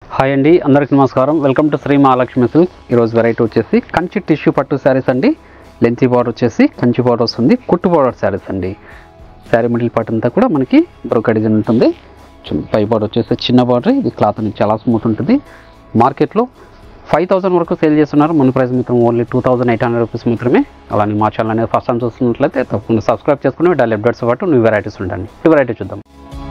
Hi అండి అందరికీ నమస్కారం welcome to Sri Mahalakshmi silk ఈరోజు వెరైటీ వచ్చేసి కంచి టిష్యూ పట్టు శారీస్ అండి లెంతీ బార్డర్ వచ్చేసి కంచి బార్డర్ వస్తుంది కుట్టు బార్డర్ శారీస్ అండి శారీ మిడిల్ పార్ట్ అంతా కూడా మనకి బ్రోకా డిజైన్ ఉంటుంది చిన్న- పై బార్డర్ వచ్చేసి చిన్న బార్డర్ ఇది క్లాత్ అనేది చాలా స్మూత్ ఉంటుంది మార్కెట్లో ఫైవ్ థౌసండ్ వరకు సేల్ చేస్తున్నారు మన ప్రైస్ మాత్రం only two thousand eight hundred rupees మాత్రమే అలానే మా ఛానల్ అనేది ఫస్ట్ టైం చూస్తున్నట్లయితే తప్పకుండా సబ్స్క్రైబ్ చేసుకుని డైలీ అప్డేట్స్ పాటు న్యూ వెరైటీస్ ఉండండి ఈ వెరైటీ చూద్దాం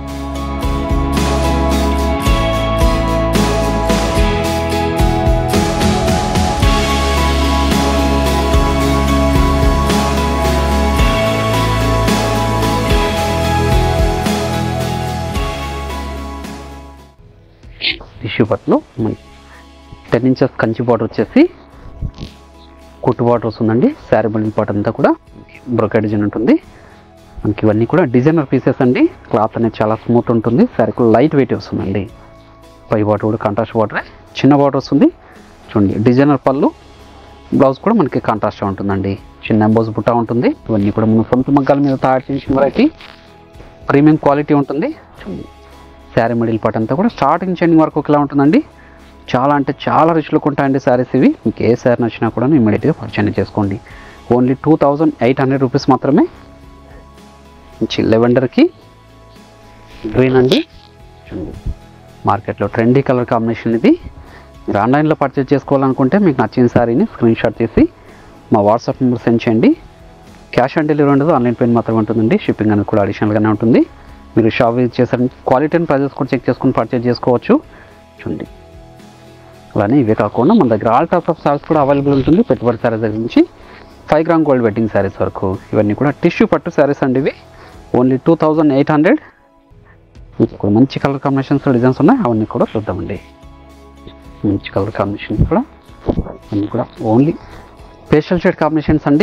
టిష్యూ పట్టులో మనకి టెన్ ఇంచెస్ కంచి బార్డర్ వచ్చేసి కుట్టు బార్డర్ వస్తుందండి శారీ బండిల్ పార్ట్ అంతా కూడా బ్రొకెట్ డిజైన్ ఉంటుంది మనకి ఇవన్నీ కూడా డిజైనర్ పీసెస్ అండి క్లాత్ అనేది చాలా స్మూత్ ఉంటుంది శారీ కూడా లైట్ వెయిట్ వస్తుందండి పై బార్డర్ కూడా కాంట్రాస్ట్ బార్డర్ చిన్న బార్డర్ వస్తుంది చూడండి డిజైనర్ పళ్ళు బ్లౌజ్ కూడా మనకి కాంట్రాస్ట్ ఉంటుందండి చిన్న ఎంబోజ్ బుట్ట ఉంటుంది ఇవన్నీ కూడా మన సొంత మగ్గాల మీద తయారు చేసిన వెరైటీ ప్రీమియం క్వాలిటీ ఉంటుంది చూడండి శారీ మిడిల్ పార్ట్ అంతా కూడా స్టార్టింగ్ చెండింగ్ వరకు ఒకలా ఉంటుందండి చాలా అంటే చాలా రిచ్ లుక్ ఉంటాయండి శారీస్ ఇవి మీకు ఏ శారీ నచ్చినా కూడా ఇమీడియట్గా పర్చేజ్ చేసుకోండి only two thousand eight hundred rupees మాత్రమే మంచి లెవెండర్కి గ్రీన్ అండి మార్కెట్లో ట్రెండీ కలర్ కాంబినేషన్ ఇది మీరు ఆన్లైన్లో పర్చేజ్ చేసుకోవాలనుకుంటే మీకు నచ్చిన శారీని స్క్రీన్ షాట్ చేసి మా వాట్సాప్ నెంబర్ సెండ్ చేయండి క్యాష్ ఆన్ డెలివరీ ఉండదు ఆన్లైన్ పేమెంట్ మాత్రమే ఉంటుందండి షిప్పింగ్ అనేది కూడా అడిషనల్గానే ఉంటుంది మీరు షాప్ విజిట్ చేసారని క్వాలిటీ అండ్ ప్రైజెస్ కూడా చెక్ చేసుకుని పర్చేజ్ చేసుకోవచ్చు చూడండి అలానే ఇవే కాకుండా మన దగ్గర ఆల్ టైప్స్ ఆఫ్ సారీస్ కూడా అవైలబుల్ ఉంటుంది పెట్టుబడి శారీస్ దగ్గర నుంచి five gram gold wedding saris వరకు ఇవన్నీ కూడా టిష్యూ పట్టు శారీస్ అండి ఇవి only two thousand eight hundred ఇక్కడ మంచి కలర్ కాంబినేషన్స్ డిజైన్స్ ఉన్నాయి అవన్నీ కూడా చూద్దామండి మంచి కలర్ కాంబినేషన్స్ కూడా అన్నీ కూడా ఓన్లీ పేస్టల్ షేడ్ కాంబినేషన్స్ అండి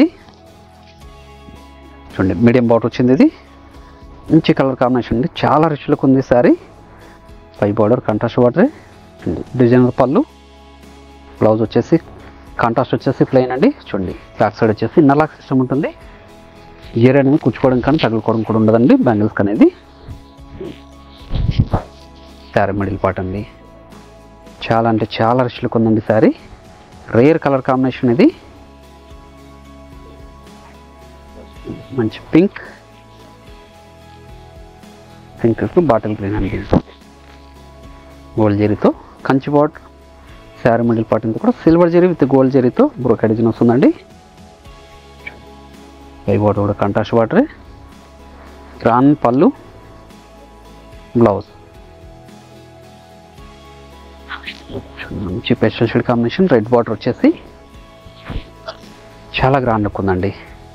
చూడండి మీడియం బాట్ వచ్చింది ఇది మంచి కలర్ కాంబినేషన్ అండి చాలా రిచ్ లుక్ ఉంది సారీ పై బార్డర్ కంట్రాస్ట్ బార్డర్ డిజైనర్ పళ్ళు బ్లౌజ్ వచ్చేసి కాంట్రాస్ట్ వచ్చేసి ప్లెయిన్ అండి చూడండి బ్యాక్ సైడ్ వచ్చేసి నలాక్ సిస్టమ్ ఉంటుంది ఇయర్ అనేది కూర్చుకోవడం కానీ తగులుకోవడం కూడా ఉండదండి బ్యాంగిల్స్ అనేది శారీ మిడిల్ పార్ట్ అండి చాలా అంటే చాలా రిచ్ లుక్ ఉందండి శారీ రేర్ కలర్ కాంబినేషన్ ఇది మంచి పింక్ పింక్ బాటిల్ గ్రీన్ అండి గోల్డ్ జరీతో కంచి బాట్ శారీ మిడిల్ పార్ట్ అంతా కూడా సిల్వర్ జరీ విత్ గోల్డ్ జరీతో బ్రోకెడ్ డిజైన్ వస్తుందండి పై బాట్ కూడా కంట్రాస్ట్ వాటర్ గ్రాన్ పళ్ళు బ్లౌజ్ మంచి pastel shade combination red border వచ్చేసి చాలా గ్రాండ్ లుక్ ఉందండి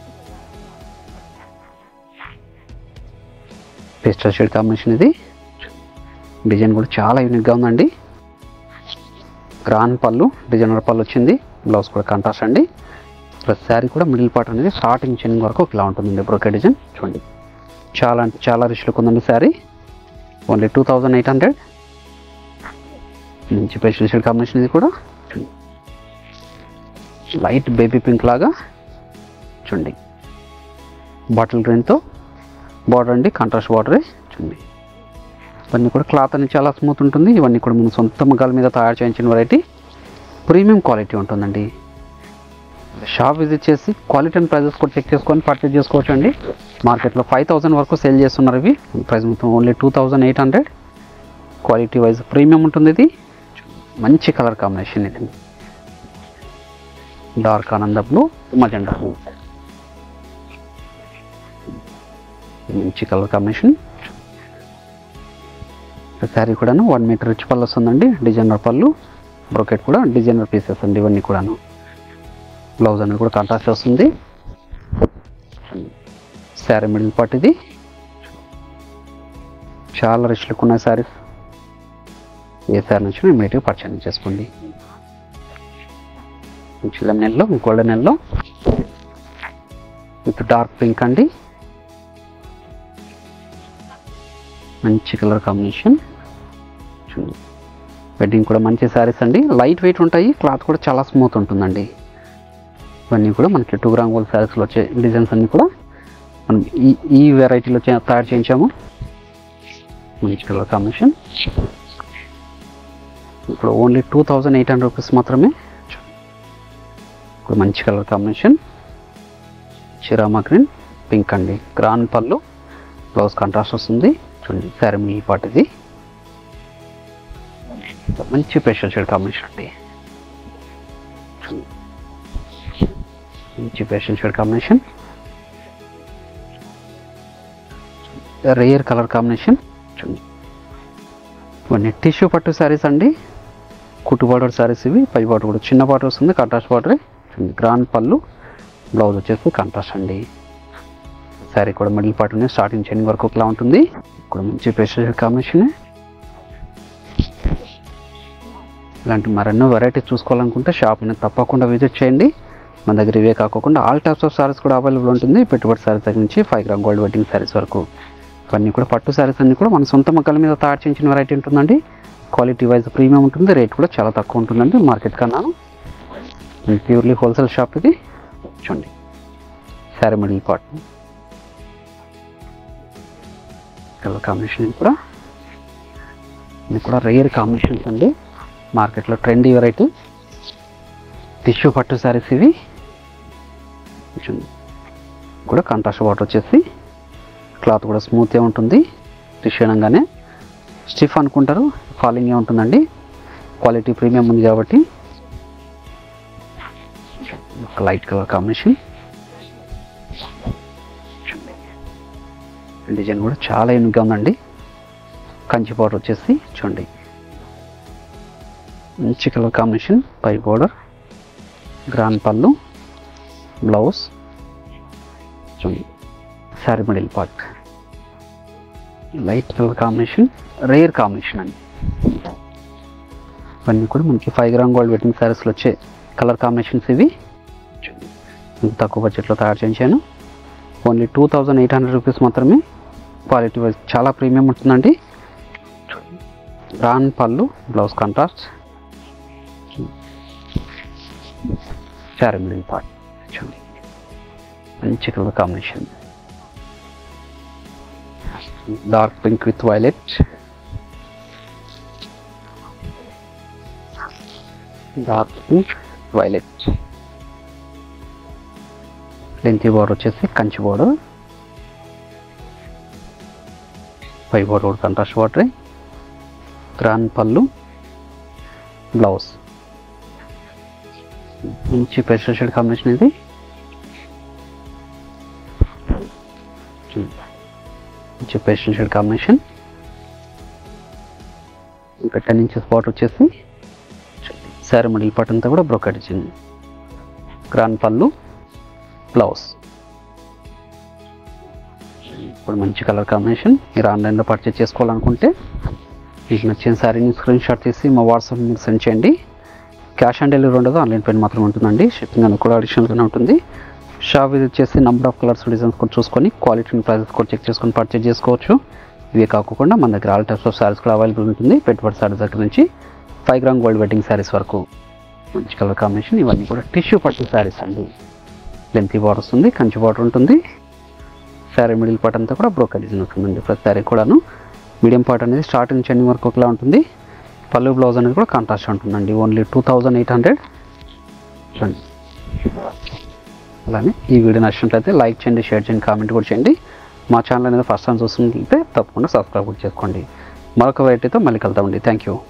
పేస్టల్ షేడ్ కాంబినేషన్ ఇది డిజైన్ కూడా చాలా యూనిక్గా ఉందండి గ్రాన్ పళ్ళు డిజైనర్ పళ్ళు వచ్చింది బ్లౌజ్ కూడా కాంట్రాస్ట్ అండి ప్లస్ శారీ కూడా మిడిల్ పార్ట్ అనేది స్టార్టింగ్ చెన్నింగ్ వరకు ఇలా ఉంటుందండి బ్రోకే డిజైన్ చూడండి చాలా అంటే చాలా రిచ్ లుక్ ఉందండి sari only two thousand eight hundred మంచి పేస్టల్ షేడ్ కాంబినేషన్ ఇది కూడా లైట్ బేబీ పింక్ లాగా చూడండి బాటిల్ గ్రీన్తో బార్డర్ అండి కాంట్రాస్ట్ బార్డరే చూడండి ఇవన్నీ కూడా క్లాత్ అనేది చాలా స్మూత్ ఉంటుంది ఇవన్నీ కూడా మన సొంత మగ్గాల మీద తయారు చేయించిన వెరైటీ ప్రీమియం క్వాలిటీ ఉంటుందండి షాప్ విజిట్ చేసి క్వాలిటీ అండ్ ప్రైజెస్ కూడా చెక్ చేసుకొని పర్చేజ్ చేసుకోవచ్చు అండి మార్కెట్లో ఫైవ్ థౌసండ్ వరకు సేల్ చేస్తున్నారు ఇవి ప్రైస్ మొత్తం only two thousand eight hundred quality wise premium ఉంటుంది ఇది మంచి కలర్ కాంబినేషన్ ఇది డార్క్ ఆనంద బ్లూ మజెండా మంచి కలర్ కాంబినేషన్ శారీ కూడాను వన్ మీటర్ రిచ్ పళ్ళు వస్తుందండి డిజైనర్ పళ్ళు బ్రోకెట్ కూడా డిజైనర్ పీసెస్ అండి ఇవన్నీ కూడాను బ్లౌజ్ అనేది కూడా కాంట్రాస్ట్ వస్తుంది శారీ మిడిల్ పార్ట్ ఇది చాలా రిచ్ లుక్ ఉన్నాయి శారీస్ ఏ శారీ నచ్చినా ఇమీడియట్గా పర్చేజ్ చేసుకోండి చిల్ల నెలలో గోల్డెన్ నెలలో విత్ డార్క్ పింక్ అండి మంచి కలర్ కాంబినేషన్ చూడండి వెడ్డింగ్ కూడా మంచి శారీస్ అండి లైట్ వెయిట్ ఉంటాయి క్లాత్ కూడా చాలా స్మూత్ ఉంటుందండి ఇవన్నీ కూడా మనకి టూ గ్రామ్ గోల్డ్ శారీస్లో వచ్చే డిజైన్స్ అన్నీ కూడా మనం ఈ ఈ వెరైటీలో చే- తయారు చేయించాము మంచి కలర్ కాంబినేషన్ ఇప్పుడు only two thousand eight hundred rupees మాత్రమే ఇప్పుడు మంచి కలర్ కాంబినేషన్ చిరామా గ్రీన్ పింక్ అండి గ్రాన్ పళ్ళు బ్లౌజ్ కాంట్రాస్ట్ వస్తుంది చూడండి శారీ మీ పాట్ ఇది మంచి స్పెషల్ షేడ్ కాంబినేషన్ అండి చూడండి. మంచి special shade combination rare colour combination చూడండి ఇవన్నీ టిష్యూ పట్టు శారీస్ అండి కుట్టు బార్డర్ శారీస్ ఇవి పై బార్డర్ కూడా చిన్న బార్డర్ వస్తుంది కంట్రాస్ట్ బార్డర్ గ్రాండ్ పళ్ళు బ్లౌజ్ వచ్చేసి కంట్రాస్ట్ అండి శారీ కూడా మిడిల్ పార్ట్ ఉంది స్టార్టింగ్ చెండి వరకు ఒకలా ఉంటుంది కూడా మంచి పేస్టల్ కాంబినేషన్ ఇలాంటి మరెన్నో వెరైటీస్ చూసుకోవాలనుకుంటే షాప్ని తప్పకుండా విజిట్ చేయండి మన దగ్గర ఇవే కాకుండా ఆల్ టైప్స్ ఆఫ్ సారీస్ కూడా అవైలబుల్ ఉంటుంది పెట్టుబడి సారీస్ దగ్గర నుంచి five gram gold wedding saris వరకు ఇవన్నీ కూడా పట్టు సారీస్ అన్ని కూడా మన సొంత మొక్కల మీద తయారు చేయించిన వెరైటీ ఉంటుందండి క్వాలిటీ వైజ్ ప్రీమియం ఉంటుంది రేట్ కూడా చాలా తక్కువ ఉంటుందండి మార్కెట్ కన్నా ప్యూర్లీ హోల్సేల్ షాప్ ఇది చూడండి sari middle part colour combination ఇది కూడా ఇది కూడా రేర్ కాంబినేషన్స్ అండి మార్కెట్లో ట్రెండీ వెరైటీ టిష్యూ పట్టు శారీస్ ఇవి చూడండి కూడా కంట్రాస్ట్ వాటర్ వచ్చేసి క్లాత్ కూడా స్మూత్గా ఉంటుంది టిష్యూ అనగానే స్టిఫ్ అనుకుంటారు ఫాలింగే ఉంటుందండి క్వాలిటీ ప్రీమియం ఉంది కాబట్టి ఒక లైట్ కలర్ కాంబినేషన్ డిజైన్ కూడా చాలా యూనిక్గా ఉందండి కంచి పౌడర్ వచ్చేసి చూడండి మంచి కలర్ కాంబినేషన్ పై బోర్డర్ గ్రాన్ పళ్ళు బ్లౌజ్ చూడండి sari middle part light colour combination rare combination అండి ఇవన్నీ కూడా మనకి ఫైవ్ గ్రామ్ గోల్డ్ వెడ్డింగ్ శారీస్లో వచ్చే కలర్ కాంబినేషన్స్ ఇవి చూడండి. ఇంత తక్కువ బడ్జెట్లో తయారు చేయించాను only two thousand eight hundred rupees మాత్రమే క్వాలిటీ వైజ్ చాలా ప్రీమియం ఉంటుందండి రాన్ పళ్ళు blouse contrast sari middle part చూడండి మంచి colour combination dark pink with violet dark pink violet lengthy border వచ్చేసి కంచి బోర్డర్ పై బోర్డర్ కూడా కంట్రాస్ట్ వాటర్ గ్రాన్ పళ్ళు బ్లౌజ్ మంచి పెస్టల్ షేడ్ కాంబినేషన్ ఇది మంచి పెస్టల్ షేడ్ కాంబినేషన్ ఇంకా టెన్ ఇంచెస్ బాట్ వచ్చేసి శారీ మిడిల్ పార్ట్ అంతా కూడా బ్రోకెట్ ఇచ్చింది గ్రాన్ పళ్ళు బ్లౌజ్ ఇప్పుడు మంచి కలర్ కాంబినేషన్ మీరు ఆన్లైన్లో పర్చేస్ చేసుకోవాలనుకుంటే మీకు నచ్చిన శారీని స్క్రీన్ షాట్ తీసి మా వాట్సాప్ మీకు సెండ్ చేయండి క్యాష్ ఆన్ డెలివరీ ఉండదు ఆన్లైన్ పేమెంట్ మాత్రం ఉంటుందండి షిప్పింగ్ అనేది కూడా అడిషనల్గానే ఉంటుంది షాప్ విజిట్ చేసి నెంబర్ ఆఫ్ కలర్స్ డిజైన్స్ కూడా చూసుకొని క్వాలిటీని ప్రైసెస్ కూడా చెక్ చేసుకొని పర్చేజ్ చేసుకోవచ్చు ఇవే కాకుండా మన దగ్గర ఆల్ టైప్స్ ఆఫ్ శారీస్ కూడా అవైలబుల్ ఉంటుంది పెట్టుబడి శారీస్ దగ్గర నుంచి five gram gold wedding saris వరకు మంచి కలర్ కాంబినేషన్ ఇవన్నీ కూడా టిష్యూ పట్టు శారీస్ అండి లెంతీ బార్డర్ వస్తుంది కంచి బార్డర్ ఉంటుంది శారీ మిడిల్ పార్ట్ అంతా కూడా బ్రోకర్ డిజైన్ ఉంటుందండి ప్రతి శారీ కూడాను మీడియం పార్ట్ అనేది స్టార్టింగ్ నుంచి ఎండింగ్ వరకు ఒకలా ఉంటుంది పళ్ళు బ్లౌజ్ అనేది కూడా కాంట్రాస్ట్ ఉంటుందండి only two thousand eight hundred చూడండి అలానే ఈ వీడియో నచ్చినట్లయితే లైక్ చేయండి షేర్ చేయండి కామెంట్ కూడా చేయండి మా ఛానల్ అనేది ఫస్ట్ టైం చూస్తున్నట్లయితే తప్పకుండా సబ్స్క్రైబ్ కూడా చేసుకోండి మరొక వెరైటీతో మళ్ళీ కలుద్దామండి థ్యాంక్ యూ